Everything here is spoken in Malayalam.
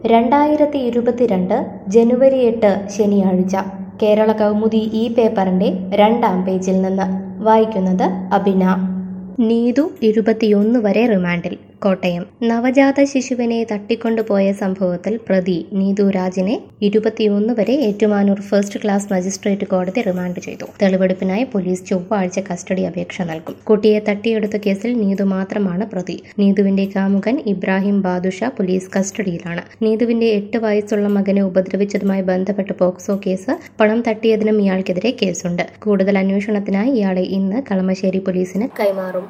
രണ്ടായിരത്തി ഇരുപത്തിരണ്ട് ജനുവരി എട്ട് ശനിയാഴ്ച കേരള കൗമുദി ഈ പേപ്പറിന്റെ രണ്ടാം പേജിൽ നിന്ന് വായിക്കുന്നത് അബിന നീതു ഇരുപത്തിയൊന്ന് വരെ റിമാൻഡിൽ കോട്ടയം നവജാത ശിശുവിനെ തട്ടിക്കൊണ്ടുപോയ സംഭവത്തിൽ പ്രതി നീതു രാജിനെ ഇരുപത്തിയൊന്ന് വരെ ഏറ്റുമാനൂർ ഫസ്റ്റ് ക്ലാസ് മജിസ്ട്രേറ്റ് കോടതി റിമാൻഡ് ചെയ്തു തെളിവെടുപ്പിനായി പോലീസ് ചൊവ്വാഴ്ച കസ്റ്റഡി അപേക്ഷ നൽകും കുട്ടിയെ തട്ടിയെടുത്ത കേസിൽ നീതു മാത്രമാണ് പ്രതി നീതുവിന്റെ കാമുകൻ ഇബ്രാഹിം ബാദുഷ പോലീസ് കസ്റ്റഡിയിലാണ് നീതുവിന്റെ എട്ട് വയസ്സുള്ള മകനെ ഉപദ്രവിച്ചതുമായി ബന്ധപ്പെട്ട് പോക്സോ കേസ് പണം തട്ടിയതിനും ഇയാൾക്കെതിരെ കേസുണ്ട് കൂടുതൽ അന്വേഷണത്തിനായി ഇയാളെ ഇന്ന് കളമശ്ശേരി പോലീസിന് കൈമാറും